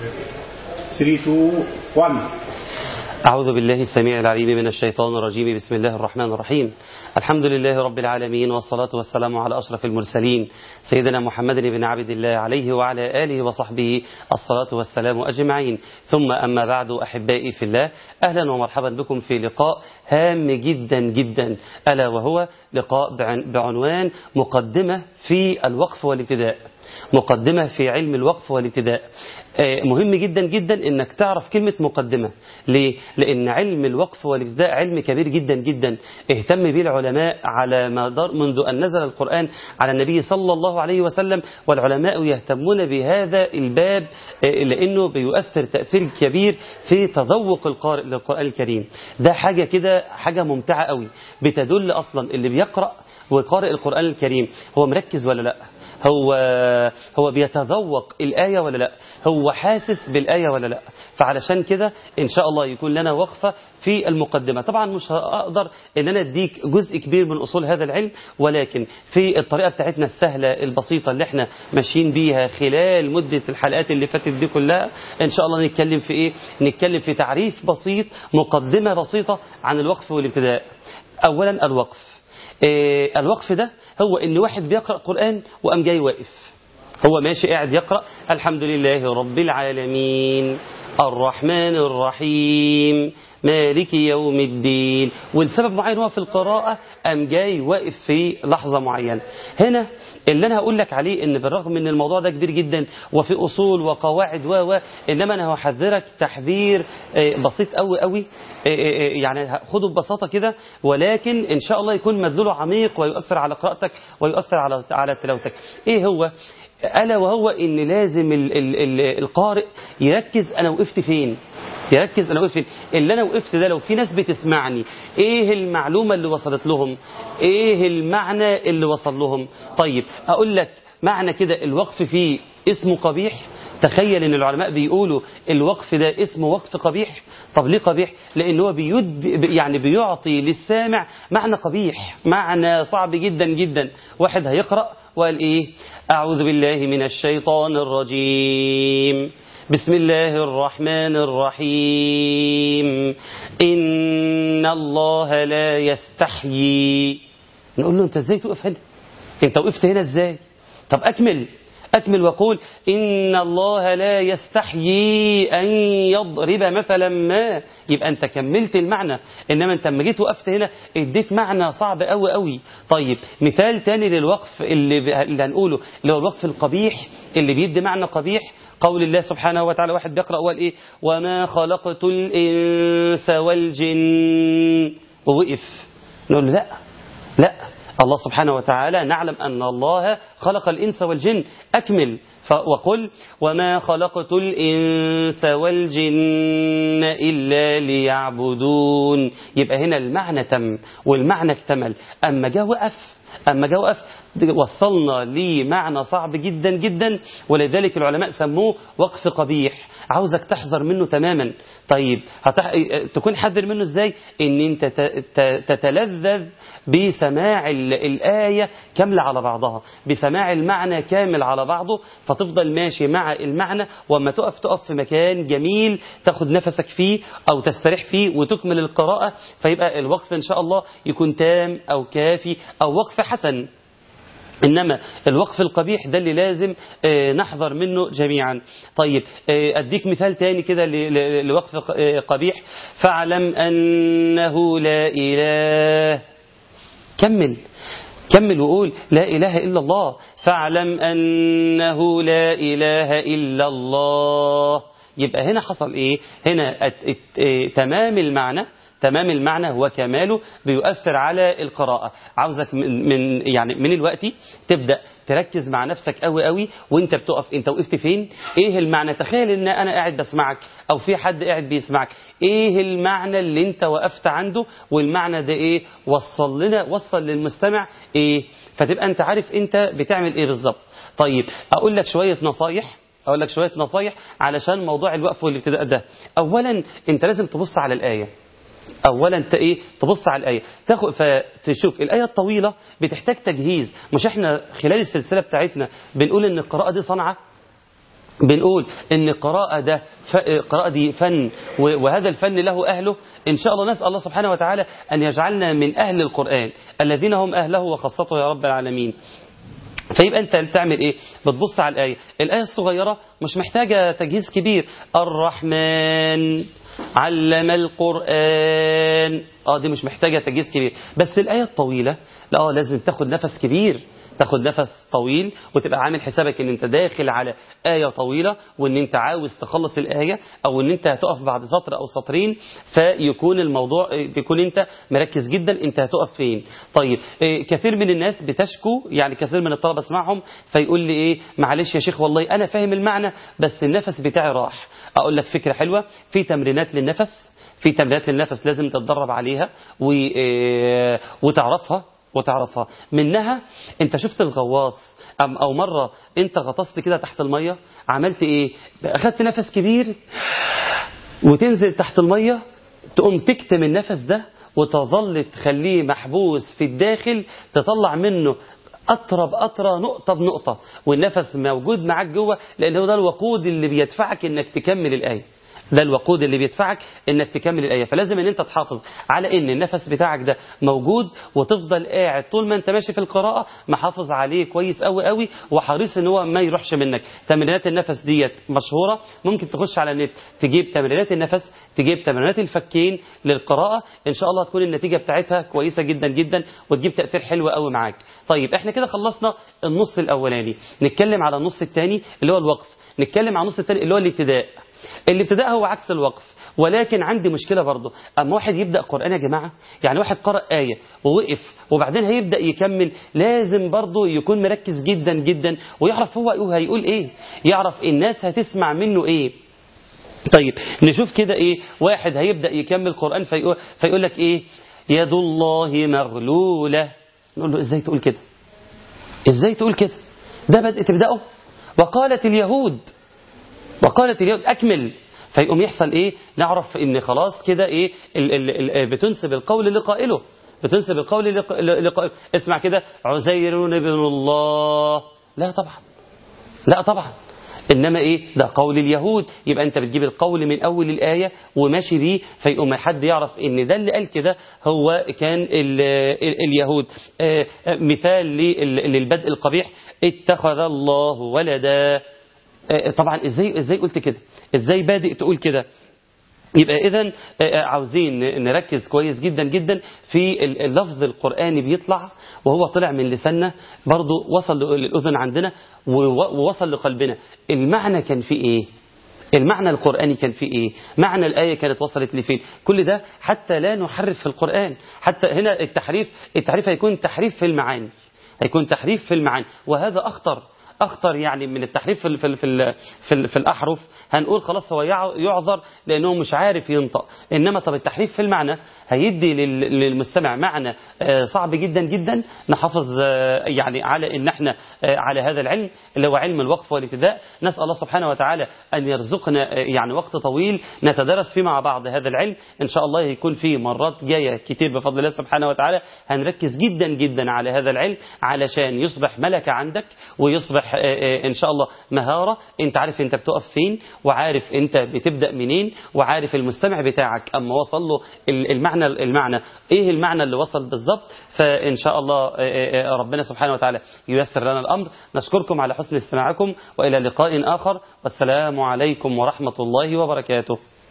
3 2 1 أعوذ بالله السميع العليم من الشيطان الرجيم بسم الله الرحمن الرحيم الحمد لله رب العالمين والصلاة والسلام على أشرف المرسلين سيدنا محمد بن عبد الله عليه وعلى آله وصحبه الصلاة والسلام أجمعين ثم أما بعد أحبائي في الله أهلا ومرحبا بكم في لقاء هام جدا جدا ألا وهو لقاء بعنوان مقدمة في الوقف والابتداء مقدمة في علم الوقف والابتداء مهم جدا جدا انك تعرف كلمة مقدمة ليه؟ لان علم الوقف والابتداء علم كبير جدا جدا اهتم به العلماء على مدار منذ ان نزل القرآن على النبي صلى الله عليه وسلم والعلماء يهتمون بهذا الباب لانه بيؤثر تأثير كبير في تذوق القارئ للقرآن الكريم ده حاجة كده حاجة ممتعة قوي بتدل اصلا اللي بيقرأ وقارئ القرآن الكريم هو مركز ولا لا هو هو بيتذوق الآية ولا لا هو حاسس بالآية ولا لا فعلشان كده إن شاء الله يكون لنا وقفة في المقدمة طبعا مش هقدر إن أنا أديك جزء كبير من أصول هذا العلم ولكن في الطريقة بتاعتنا السهلة البسيطة اللي احنا ماشيين بيها خلال مدة الحلقات اللي فاتت دي كلها إن شاء الله نتكلم في إيه نتكلم في تعريف بسيط مقدمة بسيطة عن الوقف والابتداء أولا الوقف إيه الوقف ده هو ان واحد بيقرأ قرآن وقام جاي واقف هو ماشي قاعد يقرأ الحمد لله رب العالمين الرحمن الرحيم مالك يوم الدين والسبب معين هو في القراءة قام جاي واقف في لحظة معينة هنا اللي أنا هقول لك عليه إن بالرغم إن الموضوع ده كبير جدا وفي أصول وقواعد و إنما أنا هحذرك تحذير بسيط قوي قوي يعني خده ببساطة كده ولكن إن شاء الله يكون مدلوله عميق ويؤثر على قراءتك ويؤثر على على تلاوتك إيه هو ألا وهو إن لازم ال ال ال القارئ يركز أنا وقفت فين يركز أنا وقفت فين اللي أنا وقفت ده لو في ناس بتسمعني إيه المعلومة اللي وصلت لهم إيه المعنى اللي وصل لهم طيب أقول لك معنى كده الوقف فيه اسمه قبيح تخيل ان العلماء بيقولوا الوقف ده اسمه وقف قبيح طب ليه قبيح لان هو بيد يعني بيعطي للسامع معنى قبيح معنى صعب جدا جدا واحد هيقرأ وقال ايه اعوذ بالله من الشيطان الرجيم بسم الله الرحمن الرحيم ان الله لا يستحيي نقول له انت ازاي تقف هنا انت وقفت هنا ازاي طب اكمل أكمل وقول إن الله لا يستحيي أن يضرب مثلا ما يبقى أنت كملت المعنى إنما أنت لما جيت وقفت هنا اديت معنى صعب قوي قوي طيب مثال تاني للوقف اللي, اللي هنقوله اللي هو الوقف القبيح اللي بيدي معنى قبيح قول الله سبحانه وتعالى واحد بيقرأ وقال إيه وما خلقت الإنس والجن ووقف نقول له لا لا الله سبحانه وتعالى نعلم أن الله خلق الإنس والجن أكمل وقل وما خلقت الإنس والجن إلا ليعبدون يبقى هنا المعنى تم والمعنى اكتمل أما جاء وقف أما جاء وقف وصلنا لمعنى صعب جدا جدا ولذلك العلماء سموه وقف قبيح عاوزك تحذر منه تماما طيب هتح... تكون حذر منه ازاي ان انت تتلذذ بسماع الآية كاملة على بعضها بسماع المعنى كامل على بعضه فتفضل ماشي مع المعنى وما تقف تقف في مكان جميل تاخد نفسك فيه او تستريح فيه وتكمل القراءة فيبقى الوقف ان شاء الله يكون تام او كافي او وقف حسن إنما الوقف القبيح ده اللي لازم نحذر منه جميعا طيب أديك مثال تاني كده لوقف قبيح فاعلم أنه لا إله كمل كمل وقول لا إله إلا الله فاعلم أنه لا إله إلا الله يبقى هنا حصل إيه هنا تمام المعنى تمام المعنى وكماله بيؤثر على القراءة عاوزك من يعني من الوقت تبدأ تركز مع نفسك قوي قوي وانت بتقف انت وقفت فين ايه المعنى تخيل ان انا قاعد بسمعك او في حد قاعد بيسمعك ايه المعنى اللي انت وقفت عنده والمعنى ده ايه وصل لنا وصل للمستمع ايه فتبقى انت عارف انت بتعمل ايه بالظبط طيب اقول لك شوية نصايح اقول لك شوية نصايح علشان موضوع الوقف والابتداء ده اولا انت لازم تبص على الايه اولا انت ايه تبص على الايه تاخد فتشوف الايه الطويله بتحتاج تجهيز مش احنا خلال السلسله بتاعتنا بنقول ان القراءه دي صنعه بنقول ان القراءة ده القراءة دي فن وهذا الفن له أهله إن شاء الله نسأل الله سبحانه وتعالى أن يجعلنا من أهل القرآن الذين هم أهله وخاصته يا رب العالمين فيبقى انت تعمل ايه بتبص على الآية الآية الصغيرة مش محتاجة تجهيز كبير الرحمن علم القرآن اه دي مش محتاجة تجهيز كبير بس الآية الطويلة لا اه لازم تاخد نفس كبير تاخد نفس طويل وتبقى عامل حسابك ان انت داخل على آية طويلة وان انت عاوز تخلص الآية او ان انت هتقف بعد سطر او سطرين فيكون الموضوع يكون انت مركز جدا انت هتقف فين طيب كثير من الناس بتشكو يعني كثير من الطلبة اسمعهم فيقول لي ايه معلش يا شيخ والله انا فاهم المعنى بس النفس بتاعي راح اقول لك فكرة حلوة في تمرينات للنفس في تمرينات للنفس لازم تتدرب عليها وتعرفها وتعرفها منها انت شفت الغواص أم او مرة انت غطست كده تحت المية عملت ايه اخدت نفس كبير وتنزل تحت المية تقوم تكتم النفس ده وتظل تخليه محبوس في الداخل تطلع منه أطرى بأطرى نقطة بنقطة والنفس موجود معاك جوه لأن هو ده الوقود اللي بيدفعك إنك تكمل الآية ده الوقود اللي بيدفعك انك تكمل الايه فلازم ان انت تحافظ على ان النفس بتاعك ده موجود وتفضل قاعد طول ما انت ماشي في القراءه محافظ عليه كويس قوي قوي وحريص ان هو ما يروحش منك تمرينات النفس ديت مشهوره ممكن تخش على النت تجيب تمرينات النفس تجيب تمرينات الفكين للقراءه ان شاء الله تكون النتيجه بتاعتها كويسه جدا جدا وتجيب تاثير حلو قوي معاك طيب احنا كده خلصنا النص الاولاني نتكلم على النص الثاني اللي هو الوقف نتكلم على النص الثاني اللي هو الابتداء الابتداء هو عكس الوقف ولكن عندي مشكلة برضه أما واحد يبدأ قرآن يا جماعة يعني واحد قرأ آية ووقف وبعدين هيبدأ يكمل لازم برضه يكون مركز جدا جدا ويعرف هو هيقول إيه يعرف الناس هتسمع منه إيه طيب نشوف كده إيه واحد هيبدأ يكمل قرآن فيقول, فيقول لك إيه يد الله مغلولة نقول له إزاي تقول كده إزاي تقول كده ده بدأ تبدأه وقالت اليهود وقالت اليهود أكمل فيقوم يحصل إيه نعرف إن خلاص كده إيه ال ال ال بتنسب القول لقائله بتنسب القول لقائله اسمع كده عزير ابن الله لا طبعا لا طبعا إنما إيه ده قول اليهود يبقى أنت بتجيب القول من أول الآية وماشي بيه فيقوم حد يعرف إن ده اللي قال كده هو كان ال ال اليهود آه مثال للبدء القبيح اتخذ الله ولدا طبعا ازاي ازاي قلت كده ازاي بادئ تقول كده يبقى اذا عاوزين نركز كويس جدا جدا في اللفظ القرآني بيطلع وهو طلع من لساننا برضه وصل للأذن عندنا ووصل لقلبنا المعنى كان في ايه المعنى القرآني كان في ايه معنى الآية كانت وصلت لفين كل ده حتى لا نحرف في القرآن حتى هنا التحريف التحريف هيكون تحريف في المعاني هيكون تحريف في المعاني وهذا أخطر أخطر يعني من التحريف في في في في, في الأحرف هنقول خلاص هو يعذر لأنه مش عارف ينطق إنما طب التحريف في المعنى هيدي للمستمع معنى صعب جدا جدا نحافظ يعني على إن احنا على هذا العلم اللي هو علم الوقف والابتداء نسأل الله سبحانه وتعالى أن يرزقنا يعني وقت طويل نتدرس فيه مع بعض هذا العلم إن شاء الله يكون فيه مرات جاية كتير بفضل الله سبحانه وتعالى هنركز جدا جدا على هذا العلم علشان يصبح ملكة عندك ويصبح ان شاء الله مهارة انت عارف انت بتقف فين وعارف انت بتبدأ منين وعارف المستمع بتاعك اما وصل له المعنى المعنى ايه المعنى اللي وصل بالظبط فان شاء الله ربنا سبحانه وتعالى ييسر لنا الامر نشكركم على حسن استماعكم والى لقاء اخر والسلام عليكم ورحمة الله وبركاته